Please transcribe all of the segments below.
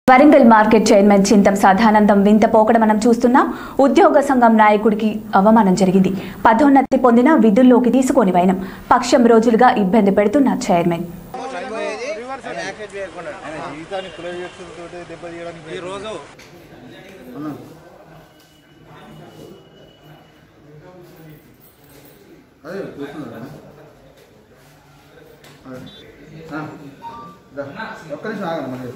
Warangal market chairman Chintam Sadanandam వింత పోకడ మనం చూస్తున్నాం ఉద్యోగ సంఘం నాయకుడికి అవమానం జరిగింది పదోన్నతి పొందిన విధుల్లోకి తీసుకొని వైనం పక్షం రోజులుగా ఇబ్బంది పెడుతున్న చైర్మన్ ఈ రోజు అదే కూర్చున్నారా అదే. ఆ, దా. ఒక్క నిమిషం ఆగండి మళ్ళీ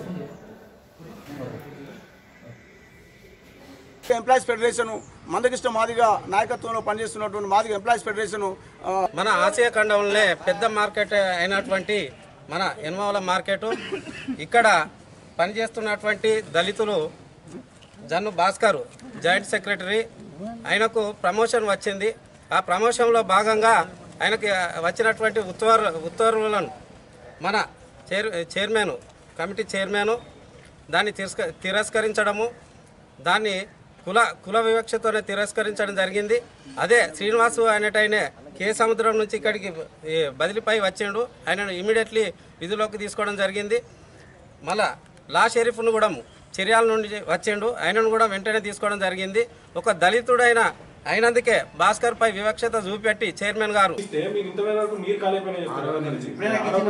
ఎంప్లాయీస్ ఫెడరేషన్ మందకృష్ణ మాదిగా నాయకత్వంలో పనిచేస్తున్నటువంటి మాదిగ ఎంప్లాయీస్ ఫెడరేషన్ మన ఆసియా ఖండంలోనే పెద్ద మార్కెట్ అయినటువంటి మన ఎనమవల మార్కెట్ ఇక్కడ పనిచేస్తున్నటువంటి దళితులు జన్ను భాస్కర్ జాయింట్ సెక్రటరీ ఆయనకు ప్రమోషన్ వచ్చింది ఆ ప్రమోషన్లో భాగంగా ఆయనకి వచ్చినటువంటి ఉత్తర్వు ఉత్తర్వులను మన చైర్ చైర్మన్ కమిటీ చైర్మన్ దాన్ని తిరస్క తిరస్కరించడము దాన్ని కుల కుల వివక్షతోనే తిరస్కరించడం జరిగింది అదే శ్రీనివాసు అనేటైనే కే సముద్రం నుంచి ఇక్కడికి ఈ బదిలీపై వచ్చిండు ఆయనను ఇమీడియట్లీ విధులోకి తీసుకోవడం జరిగింది మళ్ళా లా షరీఫ్ను కూడా చర్యాల నుండి వచ్చిండు ఆయనను కూడా వెంటనే తీసుకోవడం జరిగింది ఒక దళితుడైన అయినందుకే భాస్కర్ పై వివక్షత చూపెట్టి చైర్మన్ గారు ఇస్తే మీరు ఇంతవరకు వరకు మీరు కాలేపైన చేస్తారు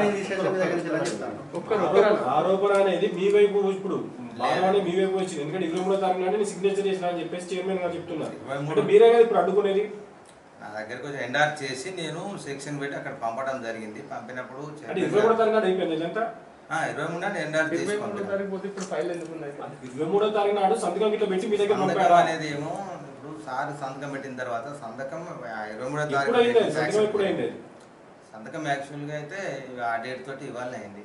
ఆరోపణ అనేది మీ వైపు ఇప్పుడు బాధనే మీ వైపు వచ్చింది ఎందుకంటే ఇరవై మూడో తారీఖు నాడు నేను సిగ్నేచర్ చేసిన అని చెప్పేసి చైర్మన్ గారు చెప్తున్నారు అంటే మీరే కదా ఇప్పుడు అడ్డుకునేది నా దగ్గరకు వచ్చి ఎండార్ చేసి నేను సెక్షన్ పెట్టి అక్కడ పంపడం జరిగింది పంపినప్పుడు అంటే ఇరవై మూడో తారీఖు నాడు అయిపోయింది ఇదంతా ఆ, ఇరవై మూడు నాడు ఎండార్ తీసుకుంటాను ఇరవై మూడో తారీఖు నాడు సంతకం ఇట్లా పెట్టి మీ దగ్గర సంతకం పంపారా అనేది ఏమో ఇప్పుడు సార్ సంతకం పెట్టిన తర్వాత సంతకం ఆ ఇరవై మూడో ఎప్పుడు అయింది అది? సంతకం తారీఖు ఎప్పుడు అయింది అది? సంతకం యాక్చువల్గా అయితే ఆ డేట్ తోటి ఇవాళ అయింది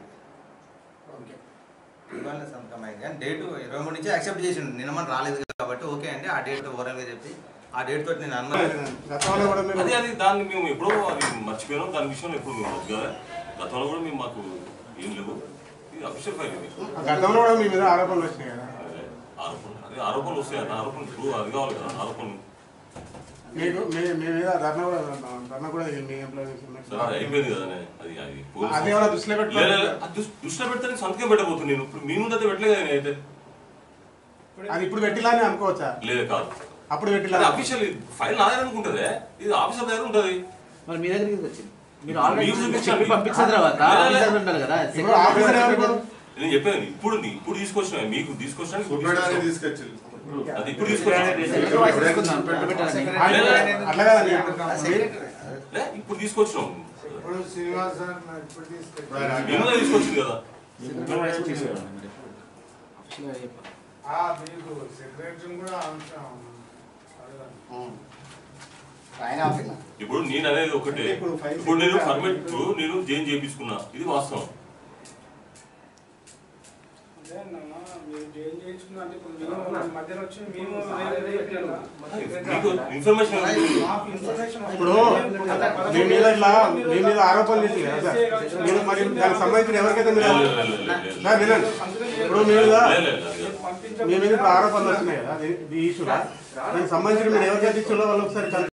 ఇవాళ సంతకం అయింది కానీ డేట్ ఇరవై మూడు నుంచి యాక్సెప్ట్ చేసిండు నిన్న మనం రాలేదు కాబట్టి ఓకే అండి ఆ డేట్ ఓవరాల్గా చెప్పి ఆ డేట్ తోటి నేను అనుమతి అది అది దాన్ని మేము ఎప్పుడో అది మర్చిపోయినాం దాని విషయంలో ఎప్పుడు మేము మర్చిపోయా గతంలో కూడా మేము మాకు ఏం లేవు ఇది అఫీషియల్ ఫైల్ ఇది గతంలో కూడా మీ మీద ఆరోపణలు వచ్చినాయి కదా అదే ఆరోపణలు అదే ఆరోపణలు వస్తాయి అన్న ఆరోపణలు ఇప్పుడు అది కావాలి కదా ఆరోపణలు మీకు మీ మీ మీద ధర్నా కూడా ధర్నా కూడా మీ ఎంప్లాయీస్ సరే అది అయిపోయింది కదా అది అది పోలీసు- అది ఏమైనా దృష్టిలో పెట్టుకో- లే, లే, లే, అది దృష్టి- దృష్టిలో పెడితే సంతకం పెట్టబోతుంది నేను ఇప్పుడు మీ ముందు అయితే పెట్టలేదు కదా నేనైతే అది ఇప్పుడు పెట్టిలాని అనుకోవచ్చా లేదు కాదు అప్పుడు పెట్టిలా అది అఫీషియల్ ఫైల్ నా దగ్గర అనుకుంటుంది ఇది ఆఫీసర్ దగ్గర ఉంటుంది మరి మీ దగ్గరికి ఎందుకు వచ్చింది మీరు ఆల్రెడీ మీరు చూపించారు. చెప్పి పంపించిన తర్వాత లే, లే, లే. ఆఫీసర్ ఉంటారు కదా ఇప్పుడు ఆఫీసర్ ఎవరు నేను చెప్పాను ఇప్పుడు ఇప్పుడు తీసుకొచ్చిన మీకు తీసుకొచ్చిన అది ఇప్పుడు తీసుకొచ్చిన ఆయన- అట్లా కాదండి లే, ఇప్పుడు తీసుకొచ్చినాం మేము కూడా తీసుకొచ్చింది కదా ఇప్పుడు నేను అనేది ఒకటే ఇప్పుడు నేను పర్మిట్ నేను జైన్ చేయించుకున్నా ఇది వాస్తవం మీకు ఇన్ఫర్మేషన్ ఇప్పుడు మీ మీద ఇట్లా మీ మీద ఆరోపణలు చేసి కదా సార్ మీరు మరి దానికి సంబంధించిన ఎవరికైతే మీరు సార్ వినండి ఇప్పుడు మీ మీద మీ మీద ఇప్పుడు ఆరోపణలు వస్తున్నాయి కదా ఈ ఇష్యూలో దానికి సంబంధించిన మీరు ఎవరికైతే ఇచ్చిందో వాళ్ళు ఒకసారి